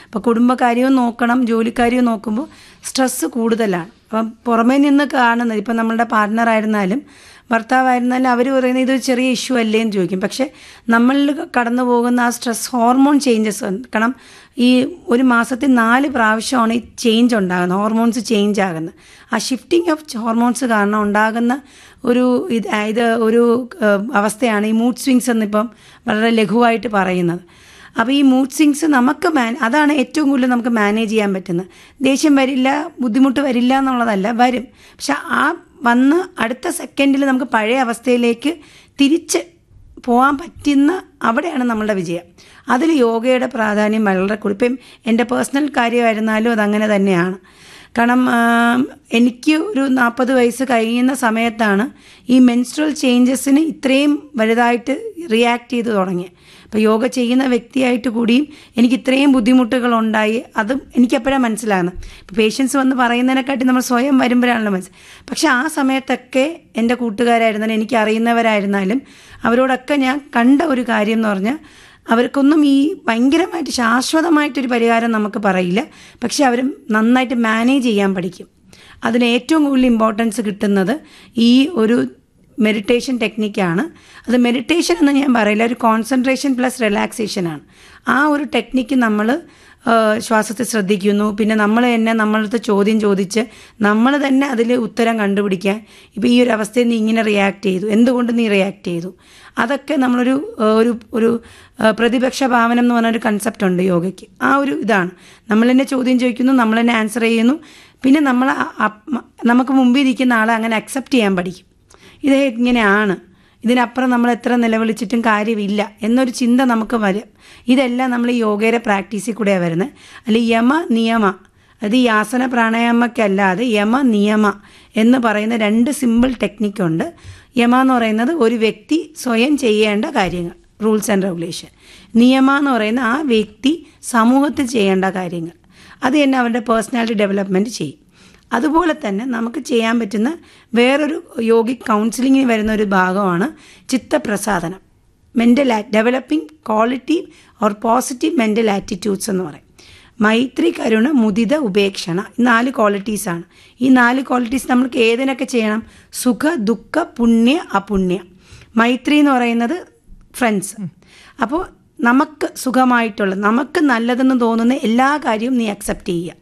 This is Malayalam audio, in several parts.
അപ്പോൾ കുടുംബകാര്യവും നോക്കണം ജോലിക്കാര്യവും നോക്കുമ്പോൾ സ്ട്രെസ്സ് കൂടുതലാണ് അപ്പം പുറമേ നിന്ന് കാണുന്നത് ഇപ്പം നമ്മളുടെ പാർട്ട്ണർ ആയിരുന്നാലും ഭർത്താവായിരുന്നാലും അവർ പറയുന്നത് ഇതൊരു ചെറിയ ഇഷ്യൂ അല്ലേ എന്ന് ചോദിക്കും പക്ഷേ നമ്മളിൽ കടന്നു പോകുന്ന ആ സ്ട്രെസ് ഹോർമോൺ ചേഞ്ചസ് കാരണം ഈ ഒരു മാസത്തിൽ നാല് പ്രാവശ്യമാണ് ഈ ചേഞ്ച് ഉണ്ടാകുന്നത് ഹോർമോൺസ് ചേഞ്ച് ആകുന്നത് ആ ഷിഫ്റ്റിംഗ് ഓഫ് ഹോർമോൺസ് കാരണം ഉണ്ടാകുന്ന ഒരു ഇത് ഇത് ഒരു ഏഹ്, അവസ്ഥയാണ് ഈ മൂഡ് സ്വിങ്സ് എന്നിപ്പം വളരെ ലഘുവായിട്ട് പറയുന്നത് അപ്പോൾ ഈ മൂഡ് സ്വിങ്സ് നമുക്ക് മാൻ അതാണ് ഏറ്റവും കൂടുതൽ നമുക്ക് മാനേജ് ചെയ്യാൻ പറ്റുന്നത് ദേഷ്യം വരില്ല ബുദ്ധിമുട്ട് വരില്ല എന്നുള്ളതല്ല വരും പക്ഷെ ആ വന്ന് അടുത്ത സെക്കൻഡിൽ നമുക്ക് പഴയ അവസ്ഥയിലേക്ക് തിരിച്ച് പോകാൻ പറ്റുന്ന അവിടെയാണ് നമ്മളുടെ വിജയം അതിൽ യോഗയുടെ പ്രാധാന്യം വളരെ കൂടുതൽ ഇപ്പം എൻ്റെ പേഴ്സണൽ കാര്യമായിരുന്നാലും അതങ്ങനെ തന്നെയാണ് കാരണം ആ, എനിക്ക് ഒരു നാൽപ്പത് വയസ്സ് കഴിയുന്ന സമയത്താണ് ഈ മെൻസ്ട്രൽ ചേഞ്ചസിന് ഇത്രയും വലുതായിട്ട് റിയാക്ട് ചെയ്ത് തുടങ്ങിയത് അപ്പോൾ യോഗ ചെയ്യുന്ന വ്യക്തിയായിട്ട് കൂടിയും എനിക്ക് ഇത്രയും ബുദ്ധിമുട്ടുകൾ ഉണ്ടായി അതും എനിക്കെപ്പോഴാണ് മനസ്സിലാകുന്നത് ഇപ്പോൾ പേഷ്യൻസ് വന്ന് പറയുന്നതിനെക്കാട്ടി നമ്മൾ സ്വയം വരുമ്പോഴാണല്ലോ മനസ്സിൽ പക്ഷെ ആ സമയത്തൊക്കെ എൻ്റെ കൂട്ടുകാരായിരുന്നാലും എനിക്ക് അറിയുന്നവരായിരുന്നാലും അവരോടൊക്കെ ഞാൻ കണ്ട ഒരു കാര്യം എന്ന് പറഞ്ഞാൽ അവർക്കൊന്നും ഈ ഭയങ്കരമായിട്ട് ശാശ്വതമായിട്ടൊരു പരിഹാരം നമുക്ക് പറയില്ല പക്ഷെ അവർ നന്നായിട്ട് മാനേജ് ചെയ്യാൻ പഠിക്കും അതിന് ഏറ്റവും കൂടുതൽ ഇമ്പോർട്ടൻസ് കിട്ടുന്നത് ഈ ഒരു മെഡിറ്റേഷൻ ടെക്നിക്കാണ് അത് മെഡിറ്റേഷൻ എന്ന് ഞാൻ പറയില്ല ഒരു കോൺസെൻട്രേഷൻ പ്ലസ് റിലാക്സേഷനാണ് ആ ഒരു ടെക്നിക്ക് നമ്മൾ ശ്വാസത്തെ ശ്രദ്ധിക്കുന്നു പിന്നെ നമ്മൾ തന്നെ നമ്മളടുത്ത് ചോദ്യം ചോദിച്ച് നമ്മൾ തന്നെ അതിൽ ഉത്തരം കണ്ടുപിടിക്കാൻ ഇപ്പോൾ ഈ ഒരു അവസ്ഥയിൽ നീ ഇങ്ങനെ റിയാക്ട് ചെയ്തു എന്തുകൊണ്ട് നീ റിയാക്ട് ചെയ്തു അതൊക്കെ നമ്മളൊരു ഏഹ്, ഒരു ഒരു ഏഹ്, പ്രതിപക്ഷ ഭാവനം എന്ന് പറഞ്ഞൊരു കൺസെപ്റ്റ് ഉണ്ട് യോഗയ്ക്ക് ആ ഒരു ഇതാണ് നമ്മൾ തന്നെ ചോദ്യം ചോദിക്കുന്നു നമ്മൾ തന്നെ ആൻസർ ചെയ്യുന്നു പിന്നെ നമ്മൾ ആ- ആ- നമുക്ക് മുമ്പിൽ ഇരിക്കുന്ന ആളെ അങ്ങനെ അക്സെപ്റ്റ് ചെയ്യാൻ പഠിക്കും ഇത് ഇങ്ങനെയാണ് ഇതിനപ്പുറം നമ്മൾ എത്ര നിലവിളിച്ചിട്ടും കാര്യമില്ല എന്നൊരു ചിന്ത നമുക്ക് വരും ഇതെല്ലാം നമ്മൾ ഈ യോഗയുടെ പ്രാക്ടീസിൽ കൂടെയാണ് വരുന്നത് അല്ലെ യമ നിയമ അത് ഈ ആസന പ്രാണായാമക്കല്ലാതെ യമ നിയമ എന്ന് പറയുന്ന രണ്ട് സിമ്പിൾ ടെക്നിക്കുണ്ട് യമ എന്ന് പറയുന്നത് ഒരു വ്യക്തി സ്വയം ചെയ്യേണ്ട കാര്യങ്ങൾ റൂൾസ് ആൻഡ് റെഗുലേഷൻ നിയമ എന്ന് പറയുന്ന ആ വ്യക്തി സമൂഹത്തിൽ ചെയ്യേണ്ട കാര്യങ്ങൾ അത് തന്നെ അവരുടെ പേഴ്സണാലിറ്റി ഡെവലപ്മെൻറ്റ് ചെയ്യും അതുപോലെ തന്നെ നമുക്ക് ചെയ്യാൻ പറ്റുന്ന വേറൊരു യോഗിക് കൗൺസിലിങ്ങിന് വരുന്ന ഒരു ഭാഗമാണ് ചിത്തപ്രസാദനം mental developing quality or positive mental attitudes എന്ന് പറയും മൈത്രി കരുണ മുദിത ഉപേക്ഷണ ഈ നാല് ക്വാളിറ്റീസാണ് ഈ നാല് ക്വാളിറ്റീസ് നമ്മൾക്ക് ഏതിനൊക്കെ ചെയ്യണം സുഖ ദുഃഖ പുണ്യ അപുണ്യ മൈത്രി എന്ന് പറയുന്നത് ഫ്രണ്ട്സ് അപ്പോൾ നമുക്ക് സുഖമായിട്ടുള്ള നമുക്ക് നല്ലതെന്ന് തോന്നുന്ന എല്ലാ കാര്യവും നീ അക്സെപ്റ്റ് ചെയ്യുക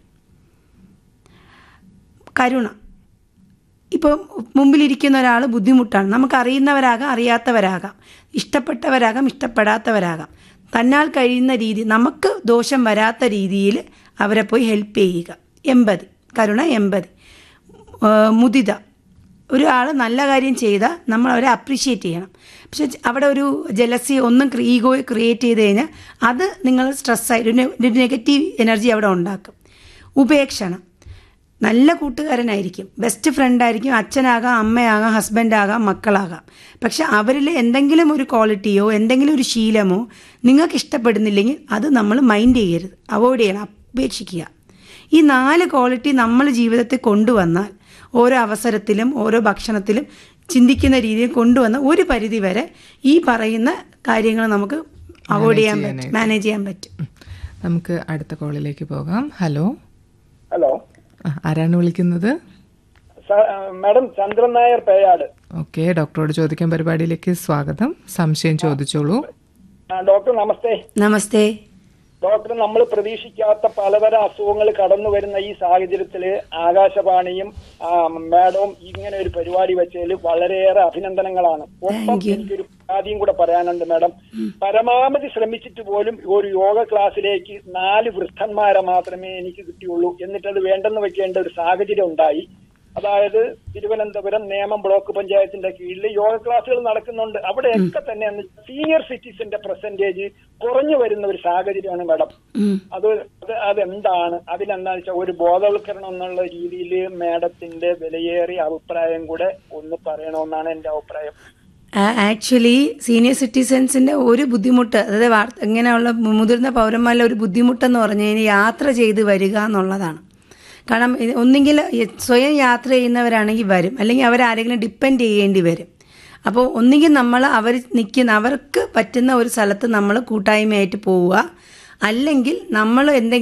കരുണ ഇപ്പം മുമ്പിലിരിക്കുന്ന ഒരാൾ ബുദ്ധിമുട്ടാണ് നമുക്ക് അറിയുന്നവരാകാം അറിയാത്തവരാകാം ഇഷ്ടപ്പെട്ടവരാകാം ഇഷ്ടപ്പെടാത്തവരാകാം തന്നാൽ കഴിയുന്ന രീതി നമുക്ക് ദോഷം വരാത്ത രീതിയിൽ അവരെ പോയി ഹെൽപ്പ് ചെയ്യുക എമ്പതി കരുണ എമ്പതി ഏഹ് മുദിത ഒരാൾ നല്ല കാര്യം ചെയ്താൽ നമ്മൾ അവരെ അപ്രീഷിയേറ്റ് ചെയ്യണം പക്ഷെ അവിടെ ഒരു ജലസി ഒന്നും ഈഗോ ക്രിയേറ്റ് ചെയ്ത് കഴിഞ്ഞാൽ അത് നിങ്ങൾ സ്ട്രെസ്സായി ഒരു നെഗറ്റീവ് എനർജി അവിടെ ഉണ്ടാക്കും ഉപേക്ഷണം നല്ല കൂട്ടുകാരനായിരിക്കും ബെസ്റ്റ് ഫ്രണ്ടായിരിക്കും അച്ഛനാകാം അമ്മയാകാം ഹസ്ബൻഡാകാം മക്കളാകാം പക്ഷെ അവരിൽ എന്തെങ്കിലും ഒരു ക്വാളിറ്റിയോ എന്തെങ്കിലും ഒരു ശീലമോ നിങ്ങൾക്ക് ഇഷ്ടപ്പെടുന്നില്ലെങ്കിൽ അത് നമ്മൾ മൈൻഡ് ചെയ്യരുത് അവോയ്ഡ് ചെയ്യണം ഉപേക്ഷിക്കുക ഈ നാല് ക്വാളിറ്റി നമ്മൾ ജീവിതത്തിൽ കൊണ്ടുവന്നാൽ ഓരോ അവസരത്തിലും ഓരോ ഭക്ഷണത്തിലും ചിന്തിക്കുന്ന രീതിയിൽ കൊണ്ടുവന്ന ഒരു പരിധി വരെ ഈ പറയുന്ന കാര്യങ്ങൾ നമുക്ക് അവോയ്ഡ് ചെയ്യാൻ പറ്റും മാനേജ് ചെയ്യാൻ പറ്റും നമുക്ക് അടുത്ത കോളിലേക്ക് പോകാം ഹലോ ഹലോ ആ, ആരാണ് വിളിക്കുന്നത് സ- ആ, മാഡം ചന്ദ്രൻ നായർ പേയാട് ഓക്കെ ഡോക്ടറോട് ചോദിക്കാൻ പരിപാടിയിലേക്ക് സ്വാഗതം സംശയം ചോദിച്ചോളൂ ആ, ഡോക്ടർ നമസ്തേ നമസ്തേ ഡോക്ടർ നമ്മൾ പ്രതീക്ഷിക്കാത്ത പലതരം അസുഖങ്ങൾ കടന്നു വരുന്ന ഈ സാഹചര്യത്തില് ആകാശവാണിയും ആ, മാഡവും ഇങ്ങനെ ഒരു പരിപാടി വെച്ചതിൽ വളരെയേറെ അഭിനന്ദനങ്ങളാണ് ഒപ്പം എനിക്കൊരു പരാതിയും കൂടെ പറയാനുണ്ട് മാഡം പരമാവധി ശ്രമിച്ചിട്ട് പോലും ഒരു യോഗ ക്ലാസ്സിലേക്ക് നാല് വൃദ്ധന്മാരെ മാത്രമേ എനിക്ക് കിട്ടിയുള്ളൂ എന്നിട്ട് അത് വേണ്ടെന്ന് വെക്കേണ്ട ഒരു സാഹചര്യം ഉണ്ടായി അതായത് തിരുവനന്തപുരം നേമം ബ്ലോക്ക് പഞ്ചായത്തിന്റെ കീഴിൽ യോഗ ക്ലാസ്സുകൾ നടക്കുന്നുണ്ട് അവിടെയൊക്കെ തന്നെ സീനിയർ സിറ്റിസന്റെ പെർസെന്റേജ് കുറഞ്ഞു വരുന്ന ഒരു സാഹചര്യമാണ് മാഡം അത് അത് അതെന്താണ് അതിനെന്താണെന്ന് വെച്ചാൽ ഒരു ബോധവൽക്കരണം എന്നുള്ള രീതിയിൽ മാഡത്തിന്റെ വിലയേറിയ അഭിപ്രായം കൂടെ ഒന്ന് പറയണമെന്നാണ് എന്റെ അഭിപ്രായം ആക്ച്വലി സീനിയർ സിറ്റിസൻസിൻ്റെ ഒരു ബുദ്ധിമുട്ട് അതായത് വാർത്ത ഇങ്ങനെയുള്ള മുതിർന്ന പൗരന്മാരിലെ ഒരു ബുദ്ധിമുട്ടെന്ന് പറഞ്ഞു കഴിഞ്ഞാൽ യാത്ര ചെയ്ത് വരിക എന്നുള്ളതാണ് കാരണം ഇത് ഒന്നുകിൽ സ്വയം യാത്ര ചെയ്യുന്നവരാണെങ്കിൽ വരും അല്ലെങ്കിൽ അവരാരെങ്കിലും ഡിപ്പെൻഡ് ചെയ്യേണ്ടി വരും അപ്പോൾ ഒന്നുകിൽ നമ്മൾ അവർ നിൽക്കുന്ന അവർക്ക് പറ്റുന്ന ഒരു സ്ഥലത്ത് നമ്മൾ കൂട്ടായ്മയായിട്ട് പോവുക അല്ലെങ്കിൽ നമ്മൾ എന്തെങ്കിലും